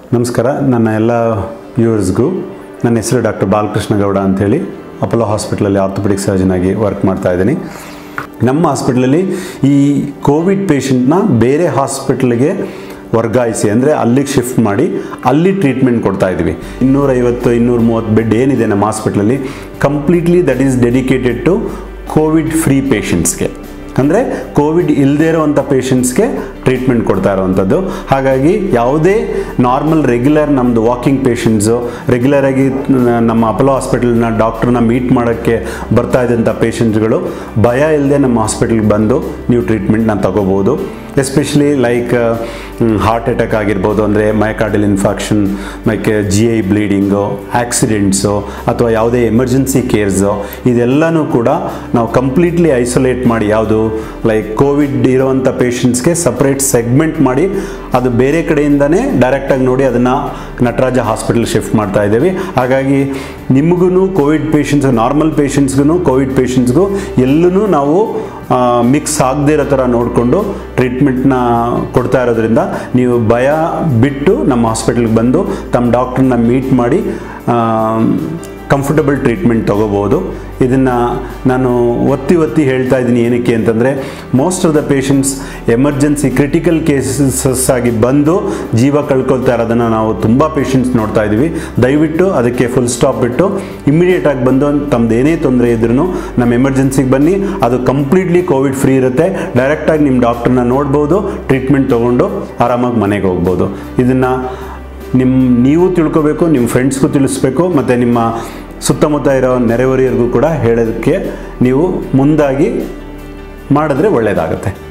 ನಮಸ್ಕಾರ ನನ್ನ ಎಲ್ಲ ವ್ಯೂವರ್ಸ್ಗೂ ನನ್ನ ಹೆಸರು ಡಾಕ್ಟರ್ ಬಾಲಕೃಷ್ಣ ಗೌಡ ಅಂಥೇಳಿ ಅಪೋಲೋ ಹಾಸ್ಪಿಟ್ಲಲ್ಲಿ ಆರ್ಥೋಪೆಡಿಕ್ ಸರ್ಜನ್ ಆಗಿ ವರ್ಕ್ ಮಾಡ್ತಾ ಇದ್ದೀನಿ ನಮ್ಮ ಹಾಸ್ಪಿಟ್ಲಲ್ಲಿ ಈ ಕೋವಿಡ್ ಪೇಷಂಟ್ನ ಬೇರೆ ಹಾಸ್ಪಿಟ್ಲಿಗೆ ವರ್ಗಾಯಿಸಿ ಅಂದರೆ ಅಲ್ಲಿಗೆ ಶಿಫ್ಟ್ ಮಾಡಿ ಅಲ್ಲಿ ಟ್ರೀಟ್ಮೆಂಟ್ ಕೊಡ್ತಾ ಇದ್ದೀವಿ ಇನ್ನೂರೈವತ್ತು ಇನ್ನೂರ ಮೂವತ್ತು ಬೆಡ್ ಏನಿದೆ ನಮ್ಮ ಹಾಸ್ಪಿಟ್ಲಲ್ಲಿ completely that is dedicated to Covid free ಪೇಷಂಟ್ಸ್ಗೆ ಅಂದರೆ ಕೋವಿಡ್ ಇಲ್ಲದೇ ಇರೋವಂಥ ಪೇಷಂಟ್ಸ್ಗೆ ಟ್ರೀಟ್ಮೆಂಟ್ ಕೊಡ್ತಾ ಇರೋವಂಥದ್ದು ಹಾಗಾಗಿ ಯಾವುದೇ ನಾರ್ಮಲ್ ರೆಗ್ಯುಲರ್ ನಮ್ಮದು ವಾಕಿಂಗ್ ಪೇಷಂಟ್ಸು ರೆಗ್ಯುಲರಾಗಿ ನಮ್ಮ ಅಪೋಲೋ ಹಾಸ್ಪಿಟಲ್ನ ಡಾಕ್ಟ್ರನ್ನ ಮೀಟ್ ಮಾಡೋಕ್ಕೆ ಬರ್ತಾ ಇದ್ದಂಥ ಪೇಷಂಟ್ಸ್ಗಳು ಭಯ ಇಲ್ಲದೆ ನಮ್ಮ ಹಾಸ್ಪಿಟಲ್ಗೆ ಬಂದು ನೀವು ಟ್ರೀಟ್ಮೆಂಟ್ನ ತಗೋಬೋದು ಎಸ್ಪೆಷಲಿ ಲೈಕ್ ಹಾರ್ಟ್ ಅಟ್ಯಾಕ್ ಆಗಿರ್ಬೋದು ಅಂದರೆ ಮೈಕಾರ್ಡಿಯಲ್ ಇನ್ಫಾಕ್ಷನ್ ಮೈಕೆ ಜಿ ಐ ಬ್ಲೀಡಿಂಗು ಆಕ್ಸಿಡೆಂಟ್ಸು ಅಥವಾ ಯಾವುದೇ ಎಮರ್ಜೆನ್ಸಿ ಕೇರ್ಸು ಇದೆಲ್ಲನೂ ಕೂಡ ನಾವು ಕಂಪ್ಲೀಟ್ಲಿ ಐಸೋಲೇಟ್ ಮಾಡಿ ಯಾವುದು ಲೈಕ್ ಕೋವಿಡ್ ಇರೋವಂಥ ಪೇಷಂಟ್ಸ್ಗೆ ಸಪ್ರೇಟ್ ಸೆಗ್ಮೆಂಟ್ ಮಾಡಿ ಅದು ಬೇರೆ ಕಡೆಯಿಂದನೇ ಡೈರೆಕ್ಟಾಗಿ ನೋಡಿ ಅದನ್ನು ನಟರಾಜ ಹಾಸ್ಪಿಟಲ್ ಶಿಫ್ಟ್ ಮಾಡ್ತಾ ಇದ್ದೀವಿ ಹಾಗಾಗಿ ನಿಮಗೂ ಕೋವಿಡ್ ಪೇಷಂಟ್ಸ್ ನಾರ್ಮಲ್ ಪೇಷಂಟ್ಸ್ಗೂ ಕೋವಿಡ್ ಪೇಷಂಟ್ಸ್ಗೂ ಎಲ್ಲೂ ನಾವು ಮಿಕ್ಸ್ ಆಗದೇ ಇರೋ ಥರ ನೋಡಿಕೊಂಡು ಟ್ರೀಟ್ಮೆಂಟ್ನ ಕೊಡ್ತಾ ಇರೋದ್ರಿಂದ ನೀವು ಭಯ ಬಿಟ್ಟು ನಮ್ಮ ಹಾಸ್ಪಿಟಲ್ಗೆ ಬಂದು ತಮ್ಮ ಡಾಕ್ಟ್ರನ್ನ ಮೀಟ್ ಮಾಡಿ ಕಂಫರ್ಟಬಲ್ ಟ್ರೀಟ್ಮೆಂಟ್ ತೊಗೋಬೋದು ಇದನ್ನು ನಾನು ಒತ್ತಿ ಒತ್ತಿ ಹೇಳ್ತಾ ಇದ್ದೀನಿ ಏನಕ್ಕೆ ಅಂತಂದರೆ most of the patients emergency critical cases ಆಗಿ ಬಂದು ಜೀವ ಕಳ್ಕೊಳ್ತಾ ಇರೋದನ್ನು ನಾವು ತುಂಬ ಪೇಷಂಟ್ಸ್ ನೋಡ್ತಾ ಇದ್ದೀವಿ ದಯವಿಟ್ಟು ಅದಕ್ಕೆ ಫುಲ್ ಸ್ಟಾಪ್ ಬಿಟ್ಟು ಇಮಿಡಿಯೇಟಾಗಿ ಬಂದು ತಮ್ಮದು ಏನೇ ತೊಂದರೆ ಇದ್ರೂ ನಮ್ಮ ಎಮರ್ಜೆನ್ಸಿಗೆ ಬನ್ನಿ ಅದು ಕಂಪ್ಲೀಟ್ಲಿ ಕೋವಿಡ್ ಫ್ರೀ ಇರುತ್ತೆ ಡೈರೆಕ್ಟಾಗಿ ನಿಮ್ಮ ಡಾಕ್ಟ್ರನ್ನ ನೋಡ್ಬೋದು ಟ್ರೀಟ್ಮೆಂಟ್ ತೊಗೊಂಡು ಆರಾಮಾಗಿ ಮನೆಗೆ ಹೋಗ್ಬೋದು ಇದನ್ನು ನಿಮ್ಮ ನೀವು ತಿಳ್ಕೊಬೇಕು ನಿಮ್ಮ ಫ್ರೆಂಡ್ಸ್ಗೂ ತಿಳಿಸ್ಬೇಕು ಮತ್ತು ನಿಮ್ಮ ಸುತ್ತಮುತ್ತ ಇರೋ ನೆರೆಹೊರೆಯರಿಗೂ ಕೂಡ ಹೇಳೋದಕ್ಕೆ ನೀವು ಮುಂದಾಗಿ ಮಾಡಿದ್ರೆ ಒಳ್ಳೆಯದಾಗುತ್ತೆ